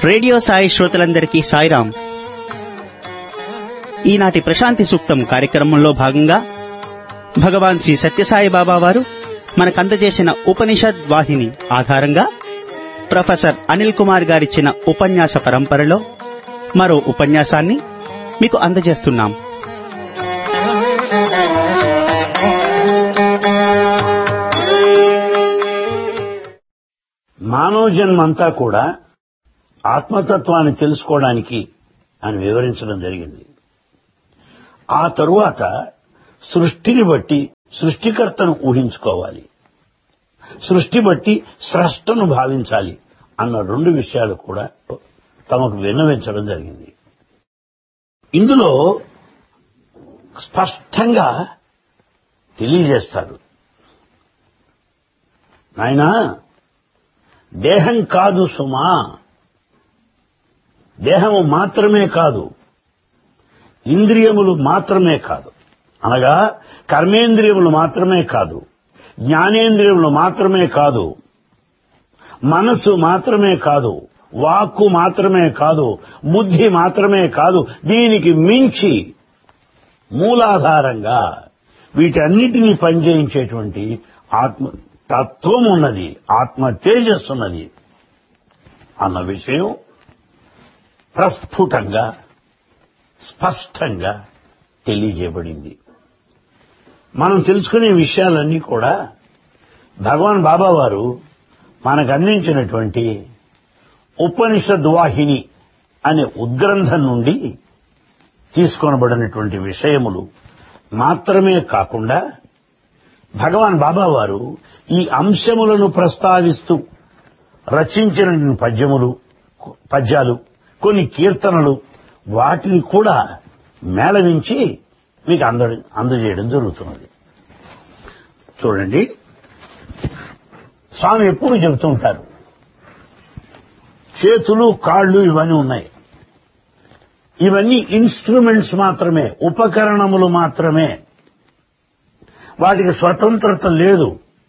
radio Sai శ్రోతలందరికీ సాయిరాం ఈనాటి ప్రశాంతి సూక్తం కార్యక్రమంలో భాగంగా భగవాన్ శ్రీ సత్యసాయి బాబా వారు మనకందజేసిన ఉపనిషద్ వాహిని ఆధారంగా ప్రొఫెసర్ అనిల్ కుమార్ గారిచ్చిన ఉపన్యాస పరంపరలో మరో ఉపన్యాసాన్ని మీకు అందజేస్తున్నాం మానవ జన్మంతా కూడా ఆత్మతత్వాన్ని తెలుసుకోవడానికి అని వివరించడం జరిగింది ఆ తరువాత సృష్టిని బట్టి సృష్టికర్తను ఊహించుకోవాలి సృష్టి బట్టి స్రష్టను భావించాలి అన్న రెండు విషయాలు కూడా తమకు విన్నవించడం జరిగింది ఇందులో స్పష్టంగా తెలియజేస్తారు నాయనా దేహం కాదు సుమా దేహము మాత్రమే కాదు ఇంద్రియములు మాత్రమే కాదు అనగా కర్మేంద్రియములు మాత్రమే కాదు జ్ఞానేంద్రియములు మాత్రమే కాదు మనస్సు మాత్రమే కాదు వాక్కు మాత్రమే కాదు బుద్ధి మాత్రమే కాదు దీనికి మించి మూలాధారంగా వీటన్నిటినీ పనిచేయించేటువంటి ఆత్మ తత్వం ఉన్నది ఆత్మ తేజస్సు ఉన్నది అన్న విషయం ప్రస్ఫుటంగా స్పష్టంగా తెలియజేయబడింది మనం తెలుసుకునే విషయాలన్నీ కూడా భగవాన్ బాబా వారు మనకు అందించినటువంటి ఉపనిషద్వాహిని అనే ఉద్గ్రంథం నుండి తీసుకొనబడినటువంటి విషయములు మాత్రమే కాకుండా భగవాన్ బాబా వారు ఈ అంశములను ప్రస్తావిస్తూ రచించిన పద్యములు పద్యాలు కొన్ని కీర్తనలు వాటిని కూడా మేళవించి మీకు అంద అందజేయడం జరుగుతున్నది చూడండి స్వామి ఎప్పుడు చెబుతూ ఉంటారు చేతులు కాళ్ళు ఇవన్నీ ఉన్నాయి ఇవన్నీ ఇన్స్ట్రుమెంట్స్ మాత్రమే ఉపకరణములు మాత్రమే వాటికి స్వతంత్రత లేదు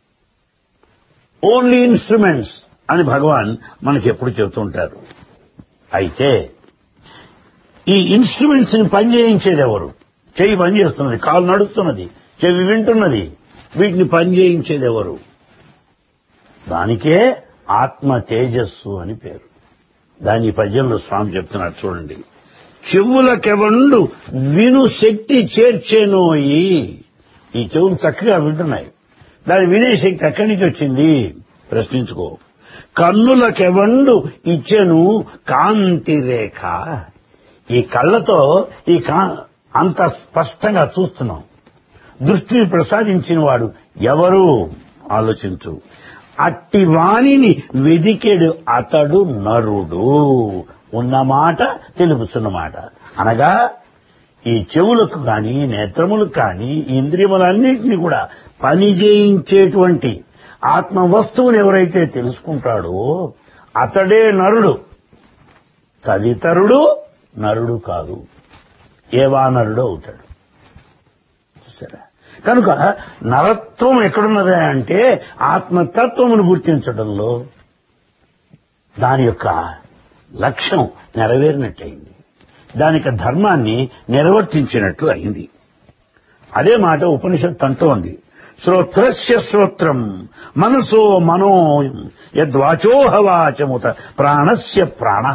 ఓన్లీ ఇన్స్ట్రుమెంట్స్ అని భగవాన్ మనకి ఎప్పుడు చెబుతుంటారు అయితే ఈ ఇన్స్ట్రుమెంట్స్ ని పనిచేయించేది ఎవరు చెయ్యి పనిచేస్తున్నది కాలు నడుస్తున్నది చెవి వింటున్నది వీటిని పనిచేయించేది ఎవరు దానికే ఆత్మ తేజస్సు అని పేరు దాని పద్యంలో స్వామి చెప్తున్నారు చూడండి చెవులకెవండు విను శక్తి చేర్చేనోయి ఈ చెవులు చక్కగా వింటున్నాయి దాని వినే శక్తి ఎక్కడి నుంచి వచ్చింది ప్రశ్నించుకో కన్నులకెవండు ఇచ్చెను కాంతి రేఖ ఈ కళ్ళతో ఈ కా అంత స్పష్టంగా చూస్తున్నాం దృష్టిని ప్రసాదించిన వాడు ఎవరు ఆలోచించు అట్టి వాణిని వెదికెడు అతడు నరుడు ఉన్నమాట తెలుపుతున్నమాట అనగా ఈ చెవులకు కానీ నేత్రములకు కానీ ఇంద్రియములన్నింటినీ కూడా పని చేయించేటువంటి ఆత్మ వస్తువుని ఎవరైతే తెలుసుకుంటాడో అతడే నరుడు తదితరుడు నరుడు కాదు ఏవానరుడు అవుతాడు చూసారా కనుక నరత్వం ఎక్కడున్నది అంటే ఆత్మతత్వమును గుర్తించడంలో దాని యొక్క లక్ష్యం నెరవేరినట్టయింది దానికి ధర్మాన్ని నిర్వర్తించినట్లు అయింది అదే మాట ఉపనిషత్తు అంటోంది శ్రోత్రస్య శ్రోత్రం మనసో మనో యద్వాచోహవాచముత ప్రాణస్య ప్రాణ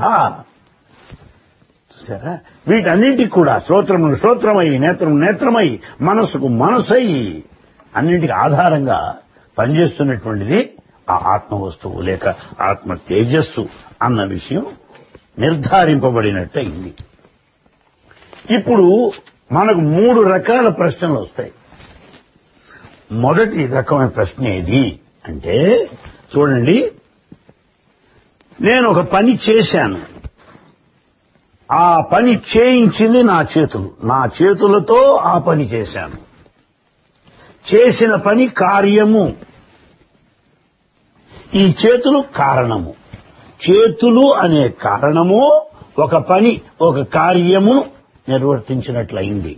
చూసారా వీటన్నింటికి కూడా శ్రోత్రమును శ్రోత్రమై నేత్రం నేత్రమై మనసుకు మనసై అన్నింటికి ఆధారంగా పనిచేస్తున్నటువంటిది ఆ ఆత్మ వస్తువు లేక ఆత్మ తేజస్సు అన్న విషయం నిర్ధారింపబడినట్టు అయింది ఇప్పుడు మనకు మూడు రకాల ప్రశ్నలు వస్తాయి మొదటి రకమైన ప్రశ్న ఏది అంటే చూడండి నేను ఒక పని చేశాను ఆ పని చేయించింది నా చేతులు నా చేతులతో ఆ పని చేశాను చేసిన పని కార్యము ఈ చేతులు కారణము చేతులు అనే కారణము ఒక పని ఒక కార్యమును నిర్వర్తించినట్లయింది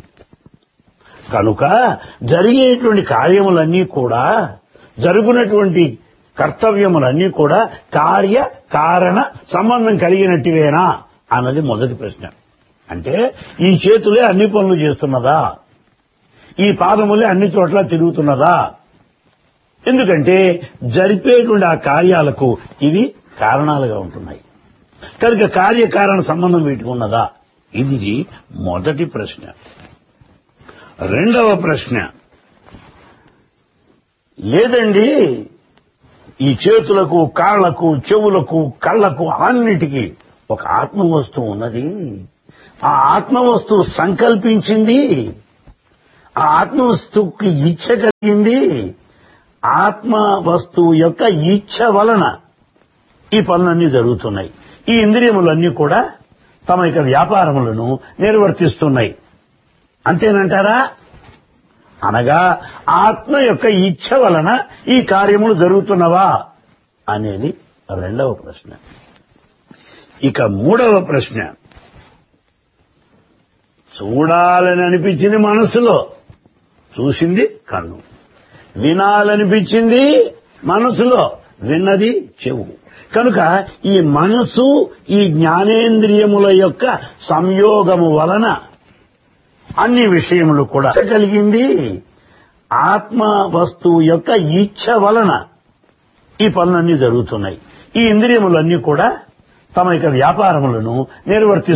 కనుక జరిగేటువంటి కార్యములన్నీ కూడా జరుగునటువంటి కర్తవ్యములన్నీ కూడా కార్య కారణ సంబంధం కలిగినట్టువేనా అన్నది మొదటి ప్రశ్న అంటే ఈ చేతులే అన్ని పనులు చేస్తున్నదా ఈ పాదములే అన్ని చోట్ల తిరుగుతున్నదా ఎందుకంటే జరిపేటువంటి ఆ కార్యాలకు ఇవి కారణాలుగా ఉంటున్నాయి కనుక కార్యకారణ సంబంధం వీటికి ఉన్నదా ఇది మొదటి ప్రశ్న రెండవ ప్రశ్న లేదండి ఈ చేతులకు కాళ్లకు చెవులకు కళ్ళకు అన్నిటికీ ఒక ఆత్మ వస్తువు ఉన్నది ఆ ఆత్మ వస్తువు సంకల్పించింది ఆ ఆత్మ వస్తువుకి ఇచ్చ కలిగింది ఆత్మ వస్తువు యొక్క ఇచ్చ వలన ఈ పనులన్నీ జరుగుతున్నాయి ఈ ఇంద్రియములన్నీ కూడా తమ యొక్క వ్యాపారములను నిర్వర్తిస్తున్నాయి అంతేనంటారా అనగా ఆత్మ యొక్క ఇచ్చ వలన ఈ కార్యములు జరుగుతున్నవా అనేది రెండవ ప్రశ్న ఇక మూడవ ప్రశ్న చూడాలని అనిపించింది మనసులో చూసింది కన్ను వినాలనిపించింది మనసులో విన్నది చెవు కనుక ఈ మనసు ఈ జ్ఞానేంద్రియముల యొక్క సంయోగము వలన అన్ని విషయములు కూడా కలిగింది ఆత్మ వస్తువు యొక్క ఇచ్ఛ వలన ఈ పనులన్నీ జరుగుతున్నాయి ఈ ఇంద్రియములన్నీ కూడా తమ యొక్క వ్యాపారములను నిర్వర్తి